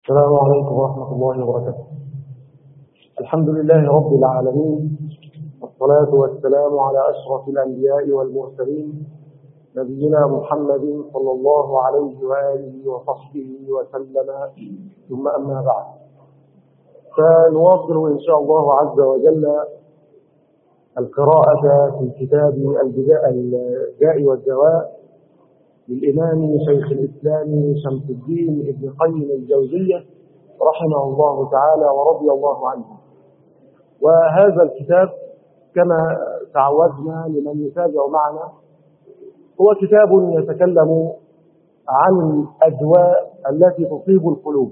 السلام عليكم ورحمة الله وبركاته الحمد لله رب العالمين والصلاة والسلام على أشرف الأنبياء والمرسلين نبينا محمد صلى الله عليه وآله وصحبه وسلم ثم أما بعد فنواصل إن شاء الله عز وجل القراءة في كتاب الداء والدواء للإمام شيخ الإسلام شمس الدين ابن قيم الجوزية رحمه الله تعالى ورضي الله عنه وهذا الكتاب كما تعودنا لمن يتابع معنا هو كتاب يتكلم عن الأدواء التي تصيب القلوب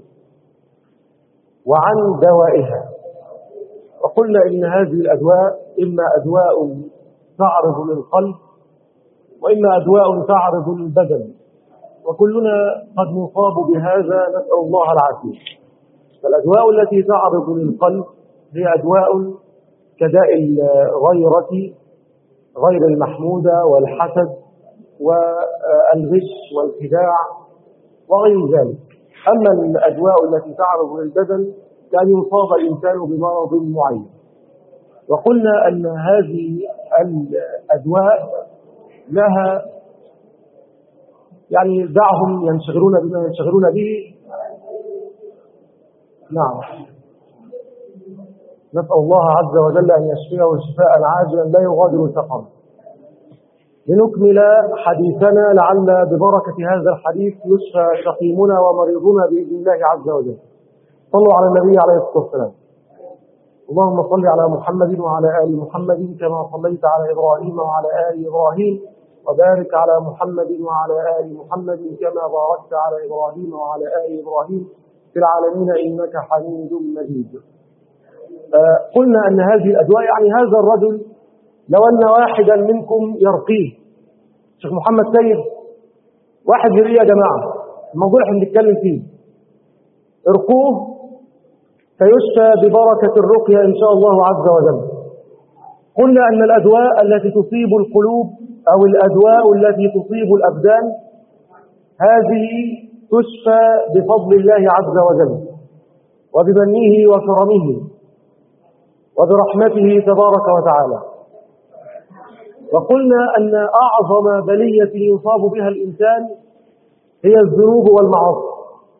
وعن دوائها وقلنا إن هذه الأدواء إما أدواء تعرض للقلب وإما أدواء تعرض للبدن وكلنا قد نصاب بهذا نسأل الله العافية فالأدواء التي تعرض للقلب هي أدواء كداء الغيرة غير المحمودة والحسد والغش والخداع وغير ذلك أما الأدواء التي تعرض للبدن كان يصاب الإنسان بمرض معين وقلنا أن هذه الأدواء لها يعني دعهم ينشغلون بما ينشغلون به نعم نسأل الله عز وجل أن يشفيه شفاء عاجلا لا يغادر سقما لنكمل حديثنا لعل ببركة هذا الحديث يشفى سقيمنا ومريضنا بإذن الله عز وجل صلوا على النبي عليه الصلاة والسلام اللهم صل على محمد وعلى آل محمد كما صليت على إبراهيم وعلى آل إبراهيم وبارك على محمد وعلى آل محمد كما باركت على إبراهيم وعلى آل إبراهيم في العالمين إنك حميد مجيد آه قلنا أن هذه الأدواء يعني هذا الرجل لو أن واحدا منكم يرقيه شيخ محمد سيد واحد يرقيه يا جماعة الموضوع احنا بنتكلم فيه ارقوه فيشفى ببركة الرقية إن شاء الله عز وجل قلنا أن الأدواء التي تصيب القلوب أو الأدواء التي تصيب الأبدان هذه تشفى بفضل الله عز وجل وبمنه وكرمه وبرحمته تبارك وتعالى وقلنا أن أعظم بلية يصاب بها الإنسان هي الذنوب والمعاصي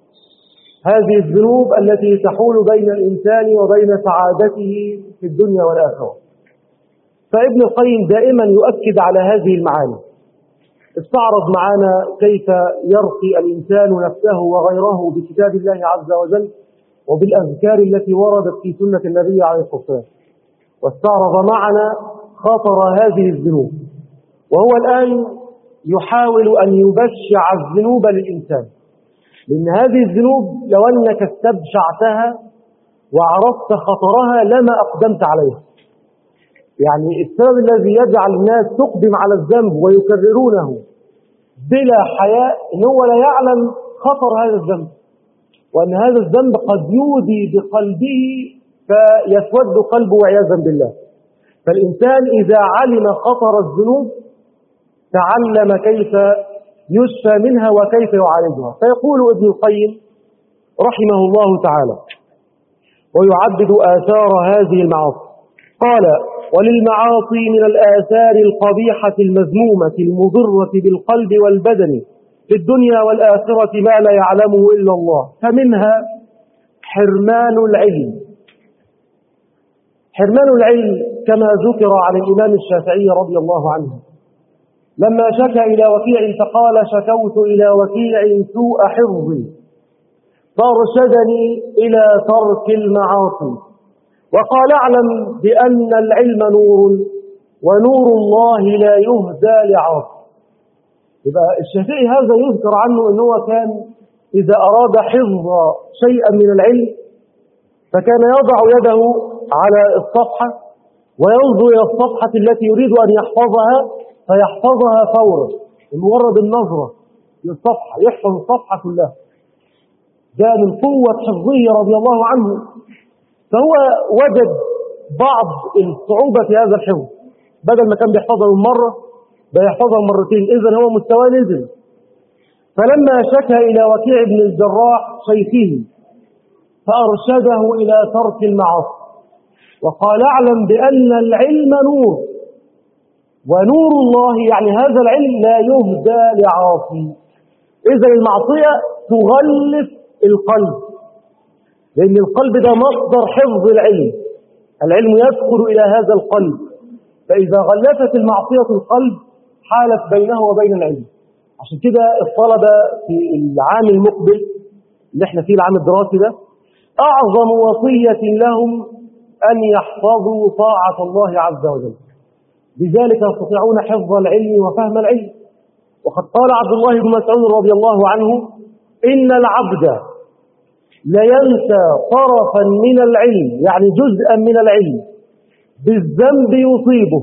هذه الذنوب التي تحول بين الإنسان وبين سعادته في الدنيا والآخرة فابن القيم دائما يؤكد على هذه المعاني استعرض معنا كيف يرقي الإنسان نفسه وغيره بكتاب الله عز وجل وبالأذكار التي وردت في سنة النبي عليه الصلاة والسلام واستعرض معنا خطر هذه الذنوب وهو الآن يحاول أن يبشع الذنوب للإنسان لأن هذه الذنوب لو أنك استبشعتها وعرفت خطرها لما أقدمت عليها يعني السبب الذي يجعل الناس تقدم على الذنب ويكررونه بلا حياء ان هو لا يعلم خطر هذا الذنب وأن هذا الذنب قد يودي بقلبه فيسود قلبه عياذا بالله فالإنسان إذا علم خطر الذنوب تعلم كيف يشفى منها وكيف يعالجها فيقول ابن القيم رحمه الله تعالى ويعدد آثار هذه المعاصي قال وللمعاصي من الآثار القبيحة المذمومة المضرة بالقلب والبدن في الدنيا والآخرة ما لا يعلمه إلا الله فمنها حرمان العلم حرمان العلم كما ذكر عن الإمام الشافعي رضي الله عنه لما شكى إلى وكيع فقال شكوت إلى وكيع سوء حفظي فارشدني إلى ترك المعاصي وقال اعلم بأن العلم نور ونور الله لا يهدى لعاصي يبقى الشافعي هذا يذكر عنه أنه كان إذا أراد حفظ شيئا من العلم فكان يضع يده على الصفحة وينظر إلى الصفحة التي يريد أن يحفظها فيحفظها فورا بمجرد النظرة للصفحة يحفظ الصفحة كلها ده من قوة حفظه رضي الله عنه فهو وجد بعض الصعوبة في هذا الحفظ بدل ما كان بيحفظها من مرة بيحفظها مرتين إذا هو مستواه نزل فلما شكى إلى وكيع بن الجراح شيخه فأرشده إلى ترك المعاصي وقال اعلم بأن العلم نور ونور الله يعني هذا العلم لا يهدى لعاصي إذا المعصية تغلف القلب لأن القلب ده مصدر حفظ العلم العلم يدخل إلى هذا القلب فإذا غلفت المعصية القلب حالت بينه وبين العلم عشان كده الطلبة في العام المقبل اللي احنا فيه العام الدراسي ده أعظم وصية لهم أن يحفظوا طاعة الله عز وجل بذلك يستطيعون حفظ العلم وفهم العلم وقد قال عبد الله بن مسعود رضي الله عنه إن العبد لينسى طرفا من العلم يعني جزءا من العلم بالذنب يصيبه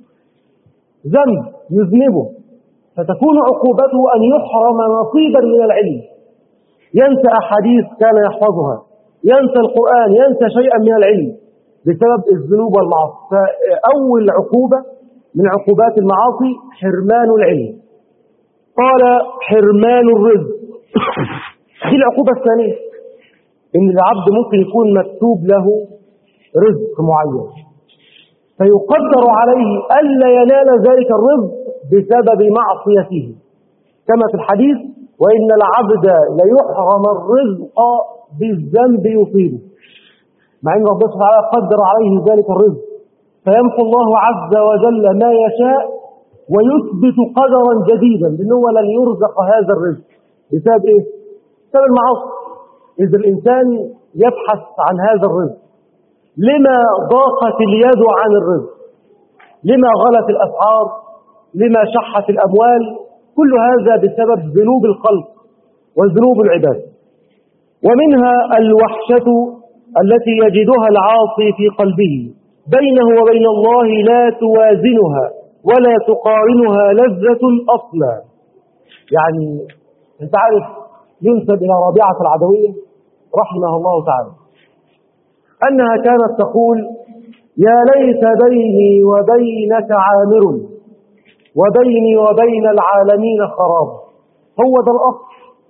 ذنب يذنبه فتكون عقوبته أن يحرم نصيبا من العلم ينسى أحاديث كان يحفظها ينسى القرآن ينسى شيئا من العلم بسبب الذنوب والمعاصي فأول عقوبة من عقوبات المعاصي حرمان العلم قال حرمان الرزق دي العقوبة الثانية إن العبد ممكن يكون مكتوب له رزق معين فيقدر عليه ألا ينال ذلك الرزق بسبب معصيته كما في الحديث وإن العبد ليحرم الرزق بالذنب يصيبه مع أن ربنا سبحانه وتعالى قدر عليه ذلك الرزق فيمحو الله عز وجل ما يشاء ويثبت قدرا جديدا لأنه لن يرزق هذا الرزق بسبب إيه؟ بسبب المعاصي إذا الإنسان يبحث عن هذا الرزق لما ضاقت اليد عن الرزق لما غلت الأسعار لما شحت الأموال كل هذا بسبب ذنوب الخلق وذنوب العباد ومنها الوحشة التي يجدها العاصي في قلبه بينه وبين الله لا توازنها ولا تقارنها لذة أصلا يعني انت عارف ينسب إلى رابعة العدوية رحمه الله تعالى أنها كانت تقول يا ليت بيني وبينك عامر وبيني وبين العالمين خراب هو ده الأصل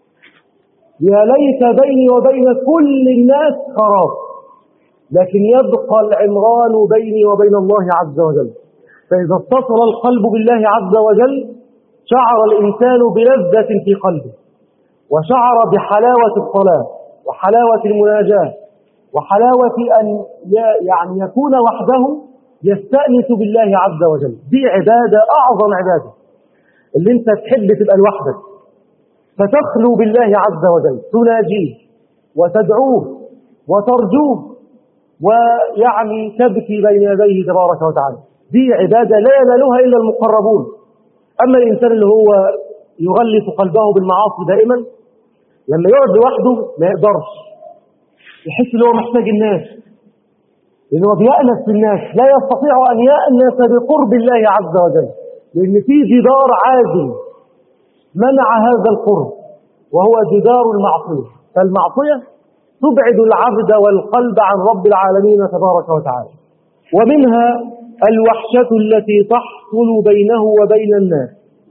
يا ليت بيني وبين كل الناس خراب لكن يبقى العمران بيني وبين الله عز وجل فإذا اتصل القلب بالله عز وجل شعر الإنسان بلذة في قلبه وشعر بحلاوة الصلاة وحلاوة المناجاة وحلاوة أن يعني يكون وحده يستأنس بالله عز وجل دي عبادة أعظم عبادة اللي انت تحب تبقى لوحدك فتخلو بالله عز وجل تناجيه وتدعوه وترجوه ويعني تبكي بين يديه تبارك وتعالى دي عبادة لا ينالها إلا المقربون أما الإنسان اللي هو يغلف قلبه بالمعاصي دائما لما يقعد لوحده ما يقدرش يحس ان هو محتاج الناس لأنه بيأنس بالناس لا يستطيع أن يأنس بقرب الله عز وجل لأن في جدار عازل منع هذا القرب وهو جدار المعصية فالمعصية تبعد العبد والقلب عن رب العالمين تبارك وتعالى ومنها الوحشة التي تحصل بينه وبين الناس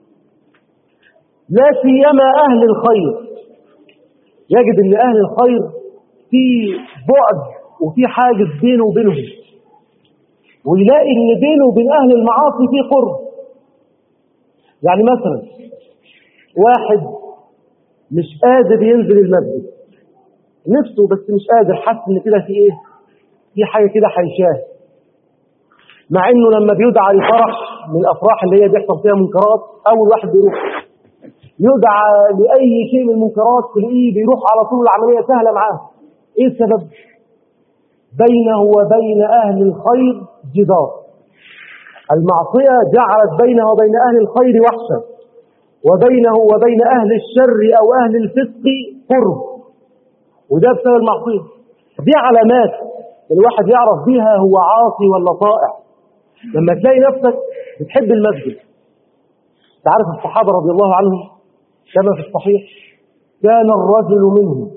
لا سيما أهل الخير يجد أن أهل الخير في بعد وفي حاجز بينه وبينهم ويلاقي ان بينه وبين اهل المعاصي في قرب يعني مثلا واحد مش قادر ينزل المسجد نفسه بس مش قادر حاسس ان كده في ايه في حاجه كده حيشاه مع انه لما بيدعى لفرح من الافراح اللي هي بيحصل فيها منكرات اول واحد بيروح يدعى لاي شيء من المنكرات تلاقيه بيروح على طول العمليه سهله معاه ايه السبب بينه وبين اهل الخير جدار المعصيه جعلت بينه وبين اهل الخير وحشه وبينه وبين اهل الشر او اهل الفسق قرب وده بسبب المعصيه دي علامات الواحد يعرف بيها هو عاصي ولا طائع لما تلاقي نفسك بتحب المسجد تعرف الصحابه رضي الله عنهم كما في الصحيح كان الرجل منهم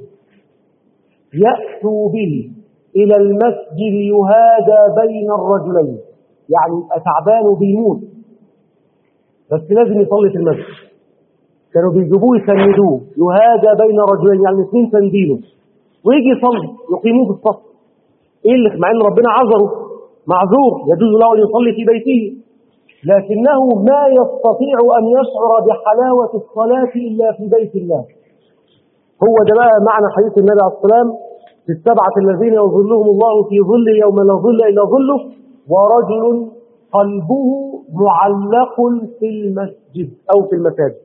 يأتوا به إلى المسجد يهادى بين الرجلين يعني يبقى تعبان وبيموت بس لازم يصلي في المسجد كانوا بيجيبوه يسندوه يهادى بين رجلين يعني اثنين سندينه ويجي يصلي يقيموه في الصف ايه اللي مع ان ربنا عذره معذور يجوز له ان يصلي في بيته لكنه ما يستطيع ان يشعر بحلاوه الصلاه الا في بيت الله هو ده بقى معنى حديث النبي عليه الصلاه والسلام في السبعه الذين يظلهم الله في ظله يوم لا ظل الا ظله ورجل قلبه معلق في المسجد او في المساجد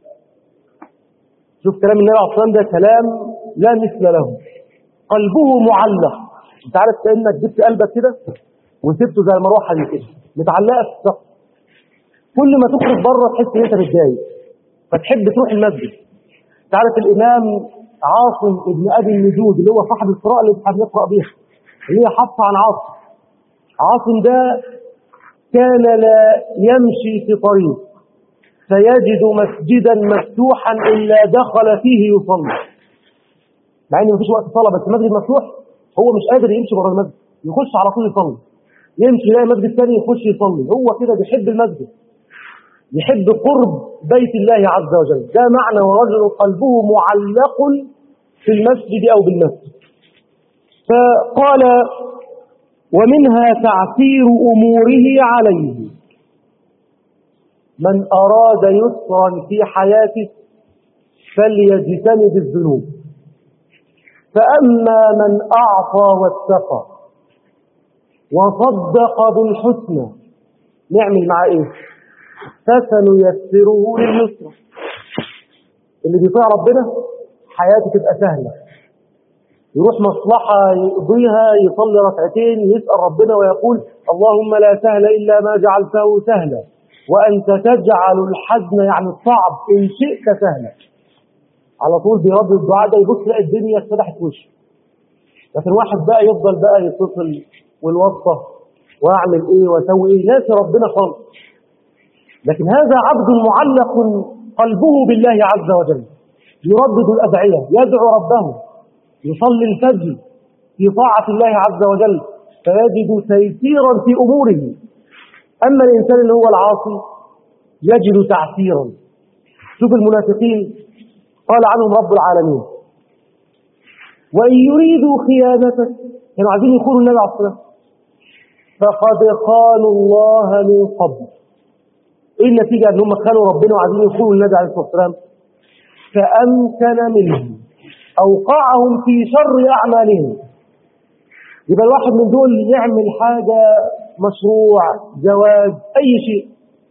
شوف كلام النبي عليه الصلاه والسلام ده كلام لا مثل له قلبه معلق انت عارف كانك جبت قلبك كده وسبته زي المروحه دي كده متعلقه في السقف كل ما تخرج بره تحس ان انت متضايق فتحب تروح المسجد انت عارف الامام عاصم ابن ابي النجود اللي هو صاحب القراءه اللي احنا بنقرا بيها اللي هي حفصه عن عاصم عاصم ده كان لا يمشي في طريق فيجد مسجدا مفتوحا الا دخل فيه يصلي مع ان مفيش وقت صلاه بس المسجد مفتوح هو مش قادر يمشي بره المسجد يخش على طول يصلي يمشي يلاقي مسجد ثاني يخش يصلي هو كده بيحب المسجد يحب قرب بيت الله عز وجل ده معنى ورجل قلبه معلق في المسجد او بالمسجد فقال ومنها تعسير اموره عليه من اراد يسرا في حياته فليجتنب الذنوب فأما من أعطى واتقى وصدق بالحسنى نعمل مع إيه فسنيسره لليسرى اللي بيطيع ربنا حياته تبقى سهلة يروح مصلحة يقضيها يصلي ركعتين يسأل ربنا ويقول اللهم لا سهل إلا ما جعلته سهلا وأنت تجعل الحزن يعني الصعب إن شئت سهلا على طول بيرد الدعاء ده يبص يلاقي الدنيا اتفتحت في وشه لكن واحد بقى يفضل بقى يتصل والوصفه واعمل ايه واسوي ايه ناسي ربنا خالص لكن هذا عبد معلق قلبه بالله عز وجل يردد الادعيه يدعو ربه يصلي الفجر في طاعه الله عز وجل فيجد تيسيرا في اموره اما الانسان اللي هو العاصي يجد تعسيرا شوف المنافقين قال عنهم رب العالمين وإن يريدوا خيانتك كانوا عايزين يخونوا النبي عليه الصلاة فقد خانوا الله من قبل ايه النتيجة ان هم خانوا ربنا وعايزين يخونوا النبي عليه الصلاة والسلام فأمكن منهم أوقعهم في شر أعمالهم يبقى الواحد من دول يعمل حاجة مشروع زواج أي شيء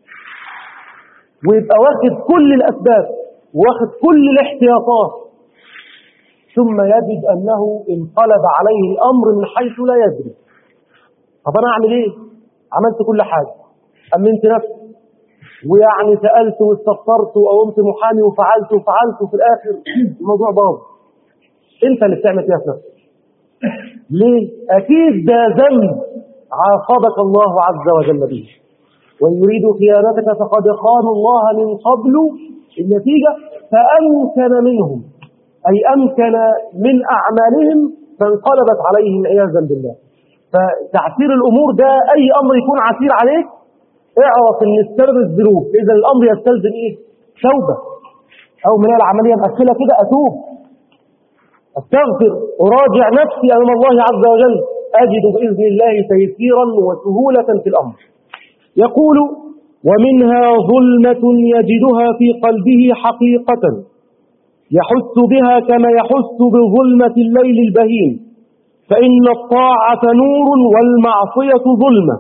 ويبقى واخد كل الأسباب واخد كل الاحتياطات ثم يجد أنه انقلب عليه الأمر من حيث لا يدري طب أنا أعمل إيه عملت كل حاجة أمنت نفسي ويعني سألت واستفسرت وقمت محامي وفعلت وفعلت وفي الآخر الموضوع باظ أنت اللي بتعمل كده في نفسك ليه؟ أكيد ده ذنب عاقبك الله عز وجل به وإن يريدوا خيانتك فقد خانوا الله من قبل النتيجة فأمكن منهم أي أمكن من أعمالهم فانقلبت عليهم عياذا بالله فتعسير الأمور ده أي أمر يكون عسير عليك اعرف ان السبب الذنوب إذا الأمر يستلزم إيه؟ توبة أو من العملية مأكلة كده أتوب استغفر أراجع نفسي أمام الله عز وجل أجد بإذن الله تيسيرا وسهولة في الأمر يقول ومنها ظلمة يجدها في قلبه حقيقة يحس بها كما يحس بظلمة الليل البهيم فإن الطاعة نور والمعصية ظلمة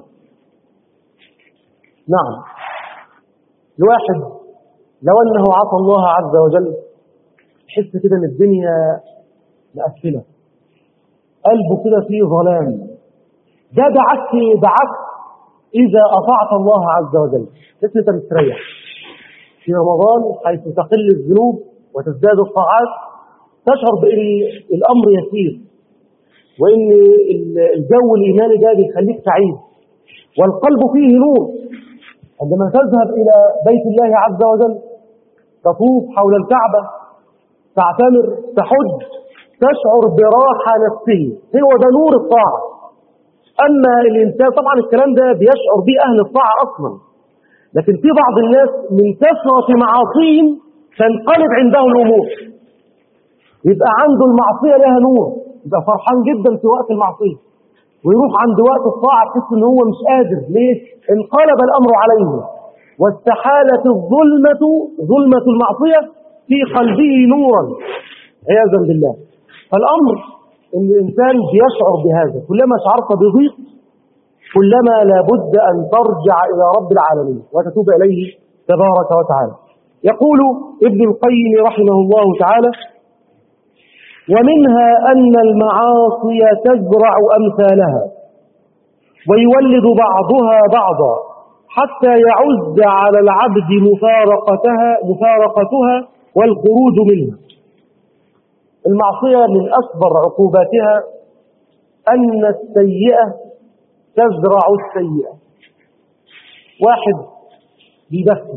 نعم الواحد لو أنه عصى الله عز وجل تحس كده ان الدنيا مقفلة قلبه كده فيه ظلام ده بعكس بعكس إذا أطعت الله عز وجل تحس أنت مستريح في رمضان حيث تقل الذنوب وتزداد الطاعات تشعر بأن الأمر يسير وأن الجو الإيماني ده بيخليك سعيد والقلب فيه نور عندما تذهب إلى بيت الله عز وجل تطوف حول الكعبة تعتمر تحج تشعر براحة نفسية هو ده نور الطاعة أما الإنسان طبعا الكلام ده بيشعر به أهل الطاعة أصلا لكن في بعض الناس من كثرة معاصيهم تنقلب عنده الأمور يبقى عنده المعصية لها نور يبقى فرحان جدا في وقت المعصية ويروح عند وقت الطاعة تحس ان هو مش قادر ليه؟ انقلب الامر عليه واستحالت الظلمة ظلمة المعصية في قلبه نورا عياذا بالله فالامر ان الانسان بيشعر بهذا كلما شعرت بضيق كلما لابد ان ترجع الى رب العالمين وتتوب اليه تبارك وتعالى يقول ابن القيم رحمه الله تعالى ومنها أن المعاصي تزرع أمثالها ويولد بعضها بعضا حتى يعز على العبد مفارقتها مفارقتها والخروج منها المعصية من أكبر عقوباتها أن السيئة تزرع السيئة واحد بيدخن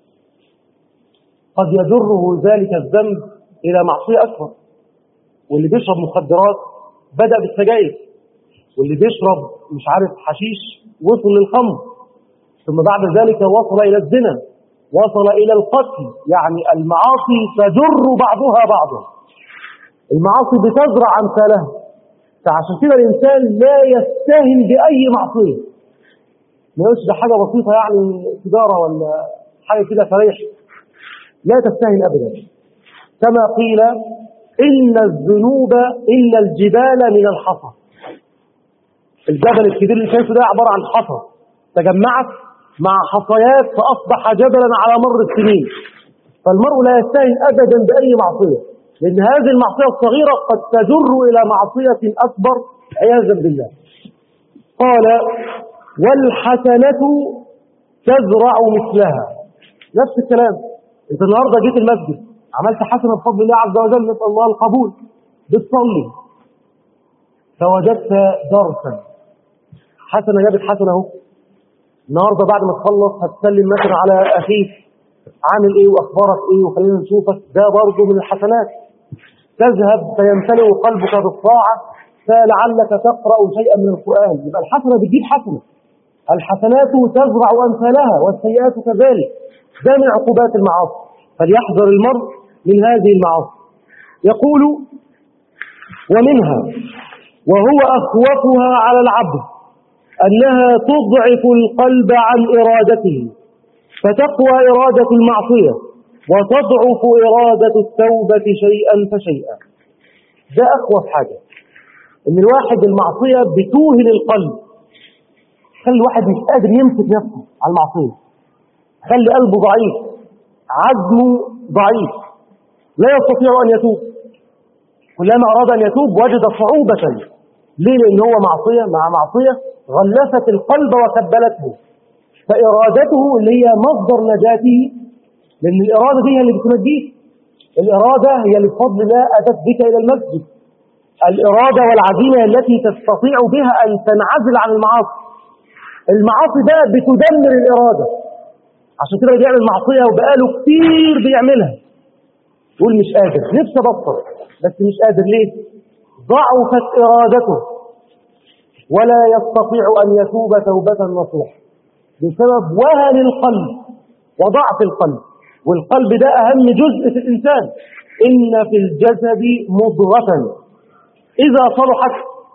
قد يجره ذلك الذنب إلى معصية أكبر واللي بيشرب مخدرات بدأ بالسجاير واللي بيشرب مش عارف حشيش وصل للخمر ثم بعد ذلك وصل إلى الزنا وصل إلى القتل يعني المعاصي تجر بعضها بعضا المعاصي بتزرع أمثالها فعشان كده الإنسان لا يستهن بأي معصية ما يقولش ده حاجة بسيطة يعني سيجارة ولا حاجة كده فريح لا تستهن أبدا كما قيل إن الذنوب إن الجبال من الحصى الجبل الكبير اللي شايفه ده عبارة عن حصى تجمعت مع حصيات فأصبح جبلا على مر السنين فالمرء لا يستهين أبدا بأي معصية لأن هذه المعصية الصغيرة قد تجر إلى معصية أكبر عياذا بالله قال والحسنة تزرع مثلها نفس الكلام انت النهاردة جيت المسجد عملت حسنة بفضل الله عز وجل نسأل الله القبول بتصلي فوجدت درسا حسنة جابت حسنة اهو النهاردة بعد ما تخلص هتسلم مثلا على أخيك عامل ايه واخبارك ايه وخلينا نشوفك ده برضه من الحسنات تذهب فيمتلئ قلبك بالطاعة فلعلك تقرأ شيئا من القرآن يبقى الحسنة بتجيب حسنة الحسنات تزرع أمثالها والسيئات كذلك ده من عقوبات المعاصي فليحذر المرء من هذه المعاصي يقول ومنها وهو أخوفها على العبد أنها تضعف القلب عن إرادته فتقوى إرادة المعصية وتضعف إرادة التوبة شيئا فشيئا ده أخوف حاجة إن الواحد المعصية بتوهن القلب خلي الواحد مش قادر يمسك نفسه على المعصية خلي قلبه ضعيف عزمه ضعيف لا يستطيع أن يتوب كلما أراد أن يتوب وجد صعوبة ليه لأن هو معصية مع معصية غلفت القلب وكبلته فإرادته اللي هي مصدر نجاته لأن الإرادة دي هي اللي بتنجيك الإرادة هي اللي بفضل الله أتت بك إلى المسجد الإرادة والعزيمة التي تستطيع بها أن تنعزل عن المعاصي المعاصي بقى بتدمر الإرادة عشان كده بيعمل معصية وبقاله كتير بيعملها يقول مش قادر نفسي أبطل بس مش قادر ليه ضعفت إرادته ولا يستطيع أن يتوب توبة نصوح بسبب وهن القلب وضعف القلب والقلب ده أهم جزء في الإنسان إن في الجسد مضغة إذا صلحت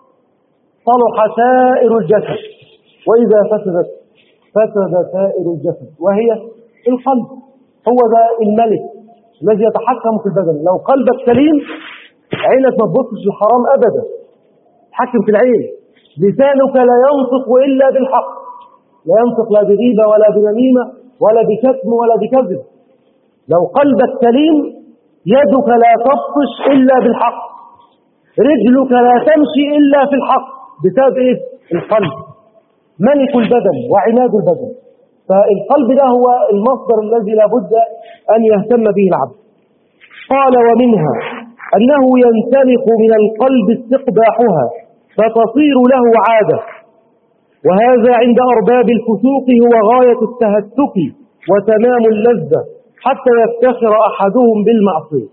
صلح سائر الجسد وإذا فسدت فسد سائر الجسد وهي القلب هو ده الملك الذي يتحكم في البدن لو قلبك سليم عينك ما تبصش الحرام أبدا تحكم في العين لسانك لا ينطق إلا بالحق لا ينطق لا بغيبة ولا بنميمة ولا بكتم ولا بكذب لو قلبك سليم يدك لا تبطش إلا بالحق رجلك لا تمشي إلا في الحق بسبب إيه؟ القلب ملك البدن وعماد البدن فالقلب ده هو المصدر الذي لابد أن يهتم به العبد قال ومنها أنه ينسلق من القلب استقباحها فتصير له عادة وهذا عند أرباب الفسوق هو غاية التهتك وتمام اللذة حتى يفتخر أحدهم بالمعصية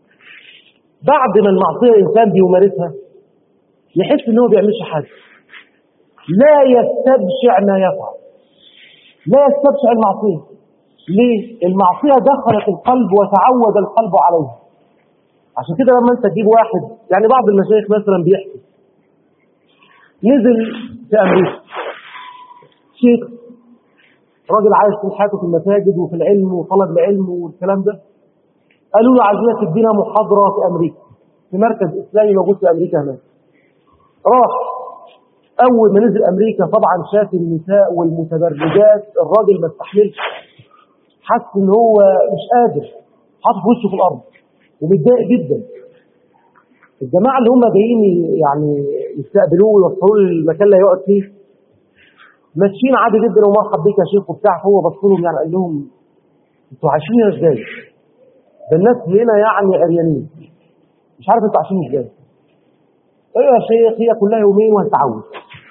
بعد ما المعصية الإنسان بيمارسها يحس أنه بيعملش حاجة لا يستبشع ما يفعل لا يستبشع المعصية ليه؟ المعصية دخلت القلب وتعود القلب عليها عشان كده لما انت تجيب واحد يعني بعض المشايخ مثلا بيحكي نزل في امريكا شيخ راجل عايش طول حياته في المساجد وفي العلم وطلب العلم والكلام ده قالوا له عايزينك تدينا محاضره في امريكا في مركز اسلامي موجود في امريكا هناك راح اول ما نزل امريكا طبعا شاف النساء والمتبرجات الراجل ما استحملش حس ان هو مش قادر حاطط وشه في الارض ومتضايق جدا الجماعه اللي هم جايين يعني يستقبلوه ويوصلوه للمكان اللي هيقعد فيه ماشيين عادي جدا ومرحب بيك يا شيخ وبتاع هو بص لهم يعني قال لهم انتوا عايشين هنا ازاي؟ ده الناس هنا يعني عريانين مش عارف انتوا عايشين ازاي ايوه يا شيخ هي كلها يومين وهتتعود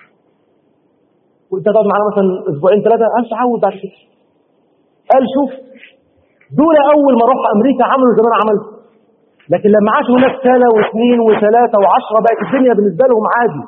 وانت تقعد معانا مثلا اسبوعين ثلاثه مش هتعود بعد كده قال شوف دول اول ما راحوا امريكا عملوا زي ما انا عملت لكن لما عاشوا هناك سنه واثنين وثلاثه وعشره بقت الدنيا بالنسبه لهم عادي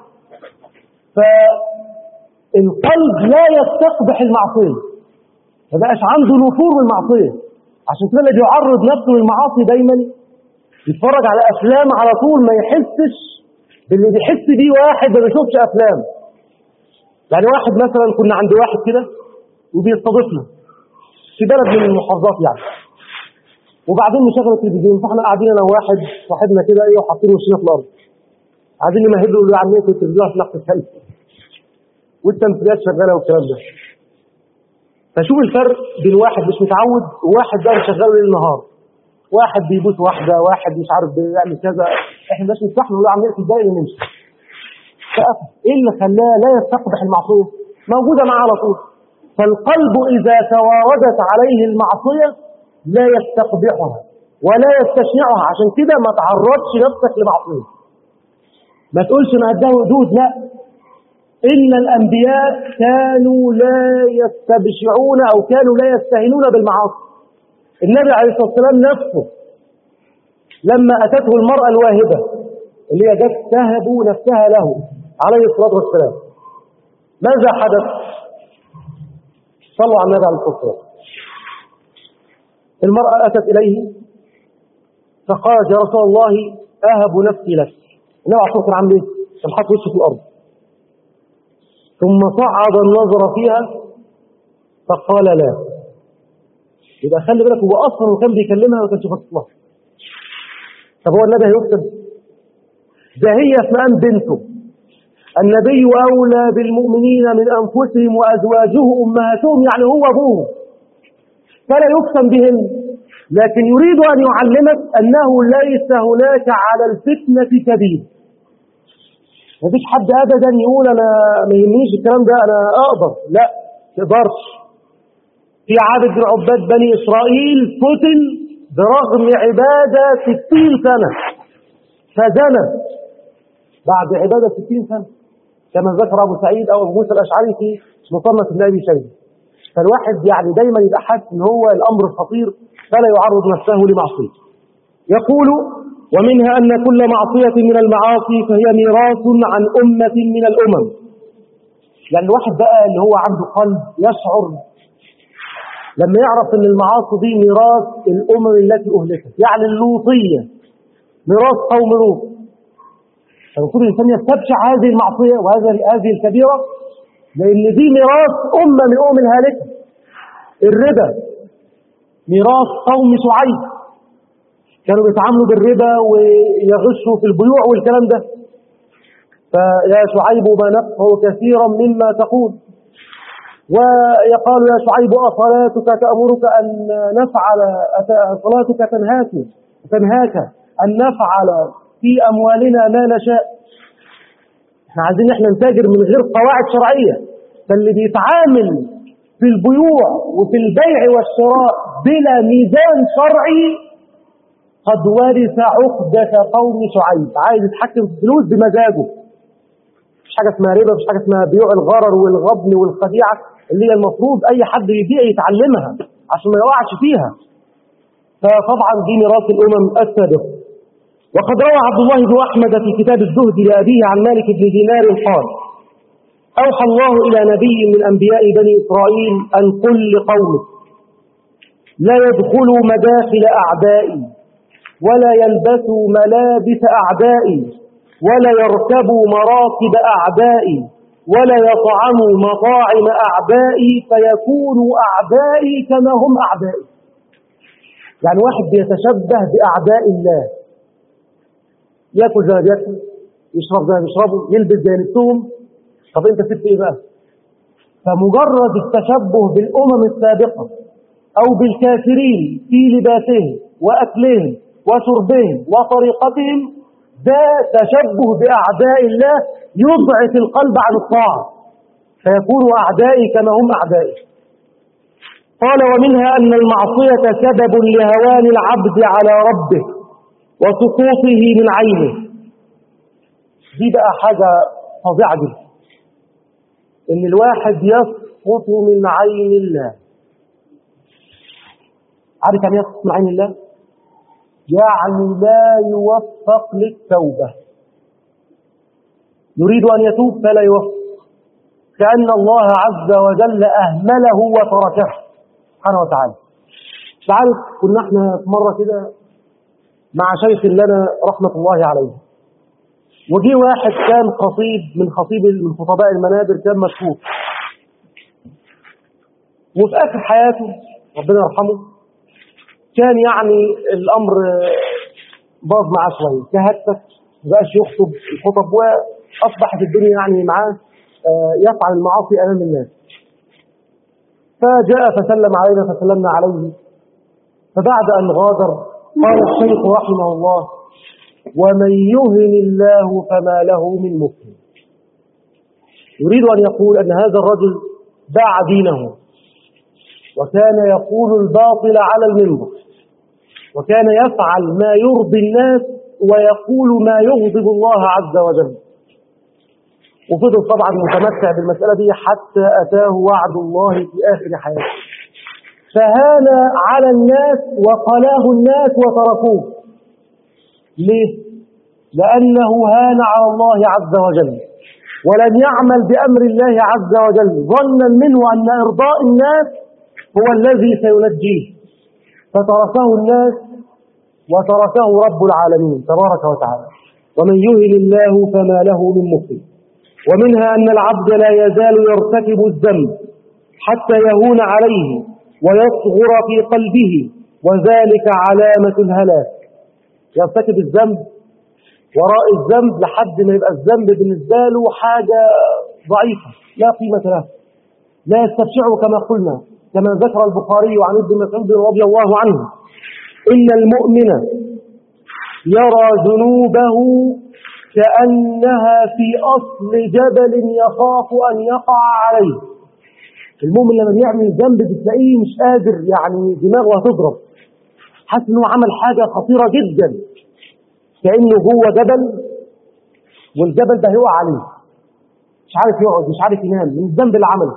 فالقلب لا يستقبح المعصيه ما بقاش عنده نفور من المعصيه عشان كده اللي بيعرض نفسه للمعاصي دايما يتفرج على افلام على طول ما يحسش باللي بيحس بيه واحد ما بيشوفش افلام يعني واحد مثلا كنا عند واحد كده وبيستضيفنا في بلد من المحافظات يعني وبعدين نشغل التلفزيون فاحنا قاعدين انا وواحد صاحبنا كده ايه وحاطين وشنا في الارض عايزين نمهد له يا عم ايه التلفزيون عشان ناخد الحلم والتمثيليات شغاله والكلام ده فشوف الفرق بين واحد مش متعود وواحد بقى مشغله ليل نهار واحد بيبوس واحده واحد مش عارف بيعمل كذا احنا مش نستحمل نقول له عم نقفل الدقايق ونمشي فقفل ايه اللي خلاه لا يستقبح المعصيه موجوده معاه على طول فالقلب اذا تواردت عليه المعصيه لا يستقبحها ولا يستشنعها عشان كده ما تعرضش نفسك لمعصيه ما تقولش ما قدها حدود لا إن الأنبياء كانوا لا يستبشعون أو كانوا لا يستهينون بالمعاصي النبي عليه الصلاة والسلام نفسه لما أتته المرأة الواهبة اللي هي جت تهب نفسها له عليه الصلاة والسلام ماذا حدث؟ صلوا على النبي عليه الصلاة والسلام المرأة أتت إليه فقالت يا رسول الله أهب نفسي لك النبي عليه الصلاة والسلام عمل إيه؟ كان حاط وشه في الأرض ثم صعد النظر فيها فقال لا يبقى خلي بالك هو اصلا كان بيكلمها وما كانش باصص لها طب هو النبي هيكتب ده هي في مقام بنته النبي اولى بالمؤمنين من انفسهم وازواجه امهاتهم يعني هو ابوه فلا يقسم بهن لكن يريد ان يعلمك انه ليس هناك على الفتنه كبير مفيش حد ابدا يقول انا ما يهمنيش الكلام ده انا اقدر لا تقدرش في عابد من عباد بني اسرائيل فتن برغم عباده 60 سنه فزنى بعد عباده 60 سنه كما ذكر ابو سعيد او ابو موسى الاشعري في مصنف ابن ابي شيبه فالواحد يعني دايما يبقى حاسس ان هو الامر خطير فلا يعرض نفسه لمعصيه يقول ومنها أن كل معصية من المعاصي فهي ميراث عن أمة من الأمم يعني الواحد بقى اللي هو عنده قلب يشعر لما يعرف أن المعاصي دي ميراث الأمم التي أهلكت يعني اللوطية ميراث قوم لوط فالمفروض الإنسان يستبشع هذه المعصية وهذه هذه الكبيرة لأن دي ميراث أمة من أمم الهالكة الربا ميراث قوم شعيب كانوا بيتعاملوا بالربا ويغشوا في البيوع والكلام ده فيا شعيب ما نفقه كثيرا مما تقول ويقال يا شعيب أصلاتك تأمرك أن نفعل صلاتك تنهاك تنهاك أن نفعل في أموالنا ما نشاء احنا عايزين احنا نتاجر من غير قواعد شرعية فاللي بيتعامل في البيوع وفي البيع والشراء بلا ميزان شرعي قد ورث عقدة قوم شعيب عايز يتحكم في الفلوس بمزاجه مش حاجة اسمها ربا مش حاجة اسمها بيوع الغرر والغبن والخديعة اللي هي المفروض أي حد يبيع يتعلمها عشان ما يقعش فيها فطبعا دي ميراث الأمم السابقة وقد روى عبد الله بن أحمد في كتاب الزهد لأبيه عن مالك بن دينار قال أوحى الله إلى نبي من أنبياء بني إسرائيل أن قل لقومه لا يدخلوا مداخل أعدائي ولا يلبسوا ملابس أعدائي ولا يركبوا مراكب أعدائي ولا يطعموا مطاعم أعدائي فيكونوا أعدائي كما هم أعدائي يعني واحد بيتشبه بأعداء الله يأكل زي ما بيأكل يشرب زي ما بيشربوا يلبس زي لبسهم طب انت سبت ايه بقى فمجرد التشبه بالأمم السابقة أو بالكافرين في لباسهم وأكلهم وشربهم وطريقتهم ده تشبه بأعداء الله يضعف القلب عن الطاعة فيكون أعدائي كما هم أعدائي قال ومنها أن المعصية سبب لهوان العبد على ربه وسقوطه من عينه دي بقى حاجة فظيعة جدا إن الواحد يسقط من عين الله عارف يعني يسقط من عين الله؟ يعني لا يوفق للتوبة يريد أن يتوب فلا يوفق كأن الله عز وجل أهمله وتركه سبحانه وتعالى تعرف كنا احنا في مرة كده مع شيخ لنا رحمة الله عليه وجي واحد كان خطيب من خطيب من خطباء المنابر كان مشهور وفي آخر حياته ربنا يرحمه كان يعني الأمر باظ معاه شوية كهتك مبقاش يخطب الخطب وأصبحت الدنيا يعني معاه يفعل المعاصي أمام الناس فجاء فسلم علينا فسلمنا عليه فبعد أن غادر قال الشيخ رحمه الله ومن يهن الله فما له من مكرم يريد أن يقول أن هذا الرجل باع دينه وكان يقول الباطل على المنبر وكان يفعل ما يرضي الناس ويقول ما يغضب الله عز وجل وفضل طبعا متمتع بالمسألة دي حتى أتاه وعد الله في آخر حياته فهان على الناس وقلاه الناس وتركوه ليه؟ لأنه هان على الله عز وجل ولم يعمل بأمر الله عز وجل ظنا منه أن إرضاء الناس هو الذي سينجيه فتركه الناس وتركه رب العالمين تبارك وتعالى ومن يهن الله فما له من مكرم ومنها أن العبد لا يزال يرتكب الذنب حتى يهون عليه ويصغر في قلبه وذلك علامة الهلاك يرتكب الذنب وراء الذنب لحد ما يبقى الذنب بالنسبة له حاجة ضعيفة لا قيمة له لا يستبشعه كما قلنا كما ذكر البخاري عن ابن مسعود رضي الله عنه إن المؤمن يرى ذنوبه كأنها في أصل جبل يخاف أن يقع عليه المؤمن لما بيعمل ذنب بتلاقيه مش قادر يعني دماغه هتضرب حاسس انه عمل حاجة خطيرة جدا كأنه جوه جبل والجبل ده هيقع عليه مش عارف يقعد مش عارف ينام من الذنب اللي عمله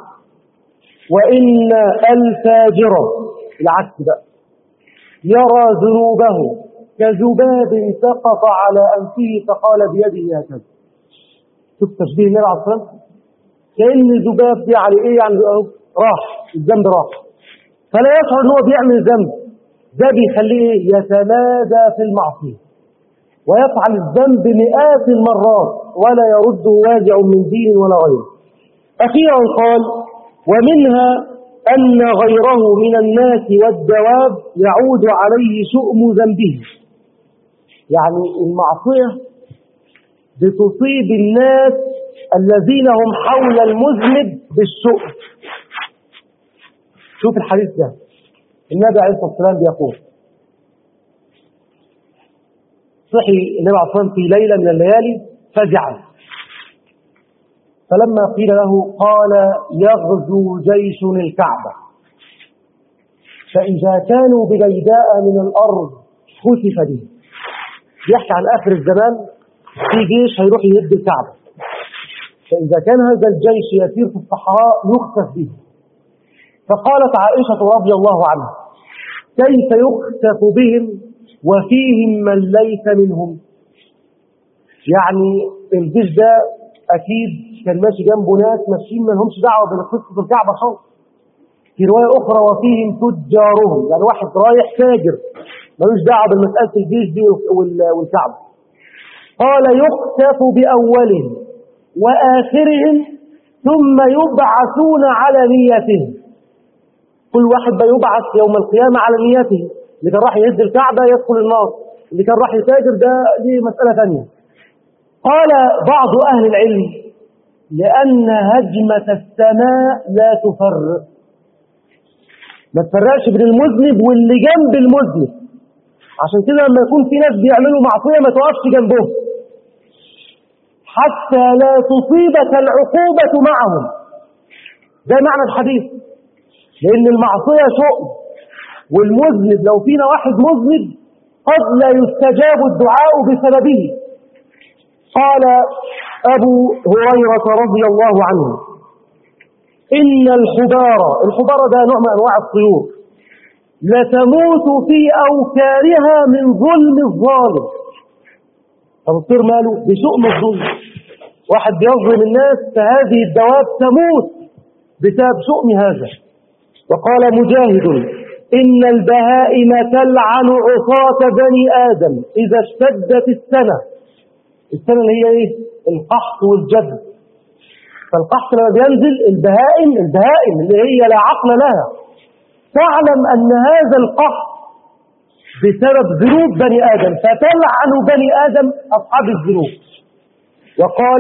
وإن الفاجر العكس بقى يرى ذنوبه كذباب سقط على أنفه فقال بيده هكذا شوف تشبيه النبي عليه الصلاة والسلام كأن ذباب دي على إيه يعني راح الذنب راح فلا يشعر إن هو بيعمل ذنب ده بيخليه يتمادى في المعصية ويفعل الذنب مئات المرات ولا يرده واجع من دين ولا غيره أخيرا قال ومنها أن غيره من الناس والدواب يعود عليه شؤم ذنبه يعني المعصية بتصيب الناس الذين هم حول المذنب بالشؤم شوف الحديث ده النبي عليه الصلاة والسلام بيقول صحي النبي عليه الصلاة والسلام في ليلة من الليالي فزعا فلما قيل له قال يغزو جيش الكعبة فإذا كانوا ببيداء من الأرض خسف به يحكي عن آخر الزمان في جيش هيروح يهد الكعبة فإذا كان هذا الجيش يسير في الصحراء يخسف به فقالت عائشة رضي الله عنها كيف يخسف بهم وفيهم من ليس منهم يعني الجيش ده أكيد كان ماشي جنبه ناس ماشيين ما لهمش دعوة بقصة الكعبة خالص في رواية أخرى وفيهم تجارهم يعني واحد رايح تاجر ملوش دعوة بمسألة الجيش دي وال- والكعبة قال يخسف بأولهم وآخرهم ثم يبعثون على نيتهم كل واحد بيبعث يوم القيامة على نيته اللي كان راح يهد الكعبة يدخل النار اللي كان راح يتاجر ده دي مسألة ثانية قال بعض أهل العلم لأن هجمة السماء لا تفرق ما تفرقش بين المذنب واللي جنب المذنب عشان كده لما يكون في ناس بيعملوا معصية ما توقفش جنبهم حتى لا تصيبك العقوبة معهم ده معنى الحديث لأن المعصية شؤم والمذنب لو فينا واحد مذنب قد لا يستجاب الدعاء بسببه قال أبو هريرة رضي الله عنه إن الحبارة الحبارة ده نوع من أنواع الطيور لتموت في أوكارها من ظلم الظالم طب الطير ماله بشؤم الظلم واحد بيظلم الناس فهذه الدواب تموت بسبب شؤم هذا وقال مجاهد إن البهائم تلعن عصاة بني آدم إذا اشتدت السنة السنة اللي هي إيه؟ القحط والجد فالقحط لما بينزل البهائم البهائم اللي هي لا عقل لها تعلم أن هذا القحط بسبب ذنوب بني آدم فتلعن بني آدم أصحاب الذنوب وقال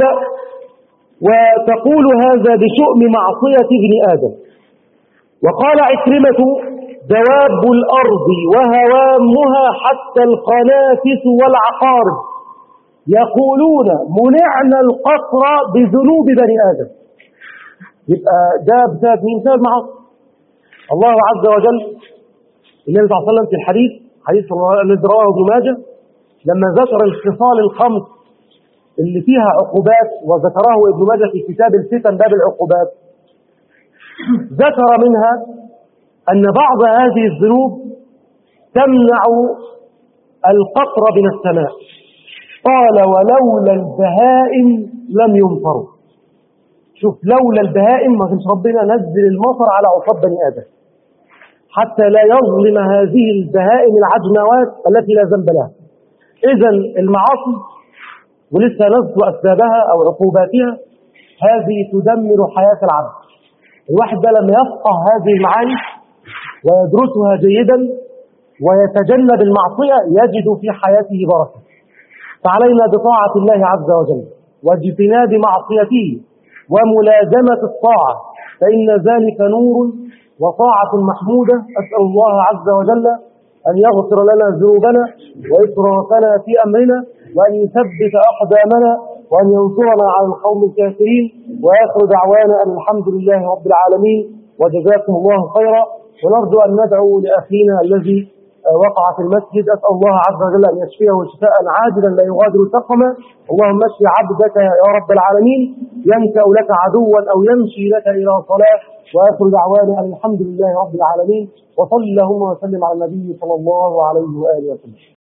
وتقول هذا بشؤم معصية ابن آدم وقال عكرمة دواب الأرض وهوامها حتى القنافس والعقارب يقولون منعنا القصر بذنوب بني آدم يبقى ده بسبب مين؟ بسبب معاصي الله عز وجل النبي صلى الله عليه وسلم في الحديث حديث الذي رواه ابن ماجه لما ذكر الخصال الخمس اللي فيها عقوبات وذكره ابن ماجه في كتاب الفتن باب العقوبات ذكر منها أن بعض هذه الذنوب تمنع القطر من السماء قال ولولا البهائم لم يمطروا شوف لولا البهائم ما كانش ربنا نزل المطر على عصاب بني آدم حتى لا يظلم هذه البهائم العجموات التي لا ذنب لها إذا المعاصي ولسه نذكر أسبابها أو عقوباتها هذه تدمر حياة العبد الواحد ده لما يفقه هذه المعاني ويدرسها جيدا ويتجنب المعصية يجد في حياته بركة فعلينا بطاعة الله عز وجل واجتناب معصيته وملازمة الطاعة فإن ذلك نور وطاعة محمودة أسأل الله عز وجل أن يغفر لنا ذنوبنا وإسرافنا في أمرنا وأن يثبت أقدامنا وأن ينصرنا على القوم الكافرين وآخر دعوانا أن الحمد لله رب العالمين وجزاكم الله خيرا ونرجو أن ندعو لأخينا الذي وقع في المسجد أسأل الله عز وجل أن يشفيه شفاء عاجلا لا يغادر سقما اللهم اشف عبدك يا رب العالمين ينكأ لك عدوا أو يمشي لك إلى صلاة وآخر دعوانا أن الحمد لله رب العالمين وصل اللهم وسلم على النبي صلى الله عليه وآله وسلم